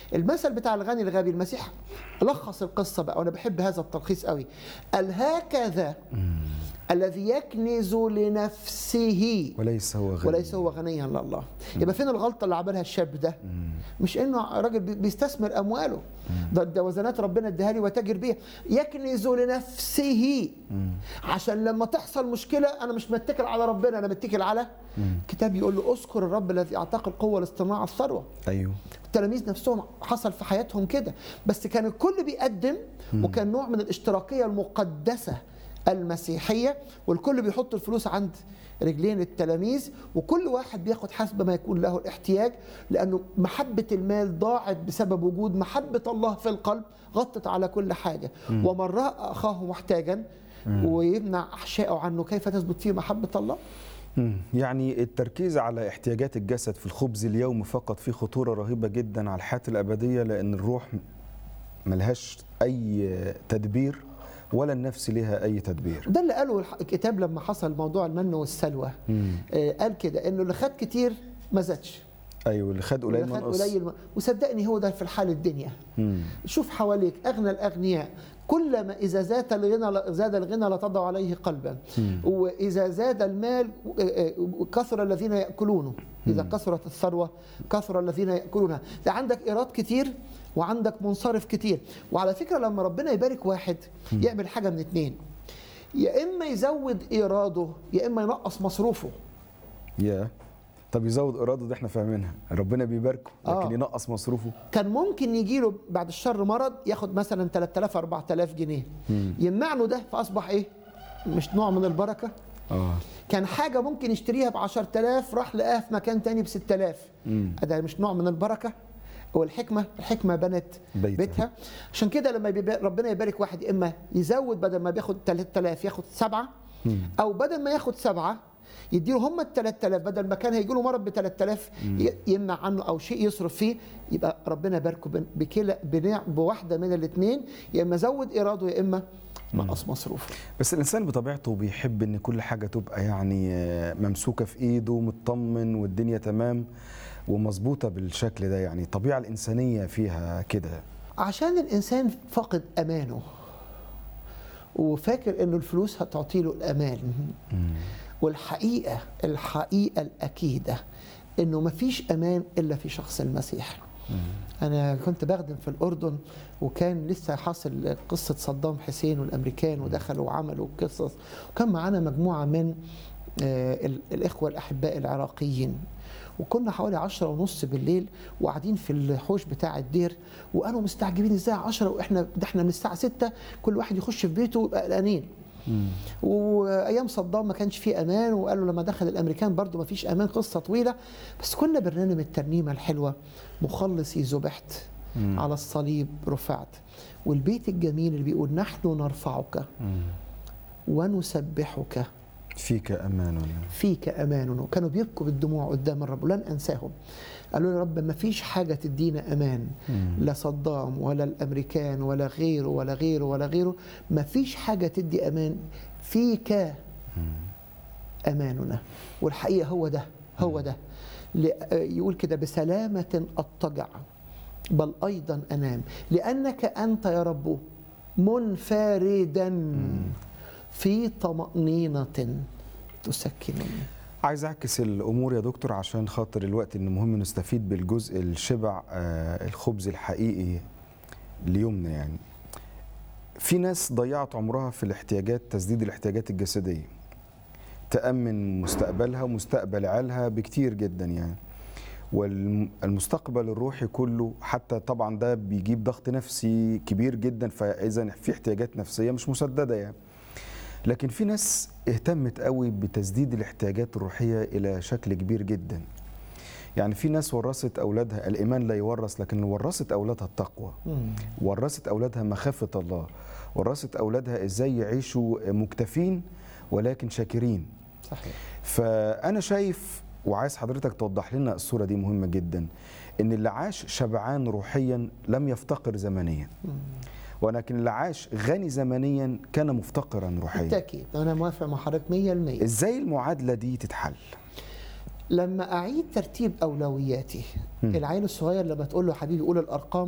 المثل بتاع الغني الغبي المسيح لخص القصه بقى وانا بحب هذا التلخيص قوي قال هكذا الذي يكنز لنفسه وليس هو غني وليس هو غنيا لله يبقى فين الغلطه اللي عملها الشاب ده مش انه راجل بي- بيستثمر امواله ده, ده وزنات ربنا اداها لي وتاجر بيها يكنز لنفسه عشان لما تحصل مشكله انا مش متكل على ربنا انا متكل على كتاب يقول له اذكر الرب الذي اعطاك القوه لاصطناع الثروه ايوه التلاميذ نفسهم حصل في حياتهم كده بس كان الكل بيقدم وكان نوع من الاشتراكيه المقدسه المسيحيه والكل بيحط الفلوس عند رجلين التلاميذ وكل واحد بياخد حسب ما يكون له الاحتياج لانه محبه المال ضاعت بسبب وجود محبه الله في القلب غطت على كل حاجه ومن راى اخاه محتاجا ويمنع احشائه عنه كيف تثبت فيه محبه الله؟ مم. يعني التركيز على احتياجات الجسد في الخبز اليوم فقط فيه خطورة رهيبة جدا على الحياة الأبدية لأن الروح ملهاش أي تدبير ولا النفس لها أي تدبير ده اللي قاله الح- الكتاب لما حصل موضوع المن والسلوى آه، قال كده انه اللي خد كتير ما زادش أيوة اللي خد قليل واللي خد منقص قليل ما- وصدقني هو ده في الحال الدنيا مم. شوف حواليك اغنى الاغنياء كلما اذا زاد الغنى زاد الغنى لا تضع عليه قلبا واذا زاد المال آه، آه، كثر الذين ياكلونه اذا كثرت الثروه كثر الذين ياكلونها ده عندك ايراد كتير وعندك منصرف كتير وعلى فكره لما ربنا يبارك واحد يعمل حاجه من اتنين يا اما يزود ايراده يا اما ينقص مصروفه يا طب يزود إراده دي احنا فاهمينها ربنا بيباركه لكن آه. ينقص مصروفه كان ممكن يجي له بعد الشر مرض ياخد مثلا 3000 4000 جنيه يمنع له ده فاصبح ايه مش نوع من البركه اه كان حاجه ممكن يشتريها ب 10000 راح لقاها في مكان تاني ب 6000 ده مش نوع من البركه والحكمه الحكمه بنت بيتها. بيتها عشان كده لما بيبا- ربنا يبارك واحد يا اما يزود بدل ما بياخد 3000 ياخد سبعه او بدل ما ياخد سبعه يديله هم ال 3000 بدل ما كان هيجي له مرض ب 3000 ي- يمنع عنه او شيء يصرف فيه يبقى ربنا باركه بن- بكلا بنع- بواحده من الاثنين يا اما زود ايراده يا اما نقص مصروفه بس الانسان بطبيعته بيحب ان كل حاجه تبقى يعني آه، ممسوكه في ايده مطمن والدنيا تمام ومظبوطه بالشكل ده يعني الطبيعه الانسانيه فيها كده عشان الانسان فاقد امانه وفاكر انه الفلوس هتعطي له الامان والحقيقه الحقيقه الاكيده انه مفيش امان الا في شخص المسيح انا كنت بخدم في الاردن وكان لسه حاصل قصه صدام حسين والامريكان ودخلوا وعملوا قصص وكان معانا مجموعه من آه، ال- الاخوه الاحباء العراقيين وكنا حوالي عشرة ونص بالليل وقاعدين في الحوش بتاع الدير وقالوا مستعجبين ازاي عشرة واحنا ده احنا من الساعه 6 كل واحد يخش في بيته ويبقى قلقانين وايام صدام ما كانش فيه امان وقالوا لما دخل الامريكان برضو ما فيش امان قصه طويله بس كنا برنامج الترنيمه الحلوه مخلصي ذبحت على الصليب رفعت والبيت الجميل اللي بيقول نحن نرفعك ونسبحك فيك اماننا فيك اماننا كانوا بيبكوا بالدموع قدام الرب ولن انساهم قالوا يا رب ما فيش حاجه تدينا امان لا صدام ولا الامريكان ولا غيره ولا غيره ولا غيره ما فيش حاجه تدي امان فيك اماننا والحقيقه هو ده هو ده ل- يقول كده بسلامه اضطجع بل ايضا انام لانك انت يا رب منفردا في طمانينه تسكنني عايز اعكس الامور يا دكتور عشان خاطر الوقت ان مهم نستفيد بالجزء الشبع آه، الخبز الحقيقي ليومنا يعني في ناس ضيعت عمرها في الاحتياجات تسديد الاحتياجات الجسديه تامن مستقبلها ومستقبل عيالها بكتير جدا يعني والمستقبل الروحي كله حتى طبعا ده بيجيب ضغط نفسي كبير جدا فاذا في احتياجات نفسيه مش مسدده يعني لكن في ناس اهتمت قوي بتسديد الاحتياجات الروحيه الى شكل كبير جدا يعني في ناس ورثت اولادها الايمان لا يورث لكن ورثت اولادها التقوى ورثت اولادها مخافه الله ورثت اولادها ازاي يعيشوا مكتفين ولكن شاكرين صحيح فانا شايف وعايز حضرتك توضح لنا الصوره دي مهمه جدا ان اللي عاش شبعان روحيا لم يفتقر زمنيا ولكن اللي عاش غني زمنيا كان مفتقرا روحيا بالتاكيد انا موافق مع حضرتك 100% ازاي المعادله دي تتحل لما اعيد ترتيب اولوياتي العيل الصغير لما تقول له يا حبيبي قول الارقام